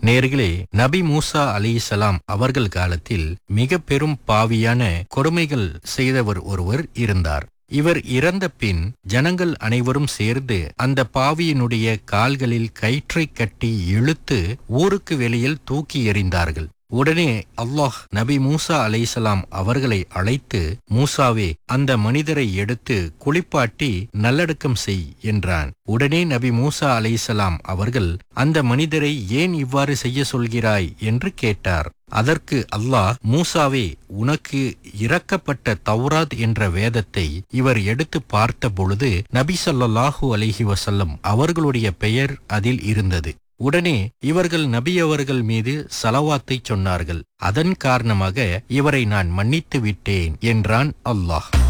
நேர்களே நபி மூசா அலிசலாம் அவர்கள் காலத்தில் மிக பெரும் பாவியான கொடுமைகள் செய்தவர் ஒருவர் இருந்தார் இவர் இறந்த பின் ஜனங்கள் அனைவரும் சேர்ந்து அந்த பாவியினுடைய கால்களில் கயிற்றை கட்டி இழுத்து ஊருக்கு வெளியில் தூக்கி எறிந்தார்கள் உடனே அல்லாஹ் நபி மூசா அலைசலாம் அவர்களை அழைத்து மூசாவே அந்த மனிதரை எடுத்து குளிப்பாட்டி நல்லடக்கம் செய் என்றான் உடனே நபி மூசா அலைசலாம் அவர்கள் அந்த மனிதரை ஏன் இவ்வாறு செய்ய சொல்கிறாய் என்று கேட்டார் அதற்கு அல்லாஹ் மூசாவே உனக்கு இறக்கப்பட்ட தௌராத் என்ற வேதத்தை இவர் எடுத்து பார்த்த பொழுது நபி ஸல்லல்லாஹு அலைஹி வஸல்லம் அவர்களுடைய பெயர் அதில் இருந்தது உடனே இவர்கள் நபி அவர்கள் மீது சலவாத்தை சொன்னார்கள் அதன் காரணமாக இவரை நான் மன்னித்து விட்டேன் என்றான் அல்லாஹ்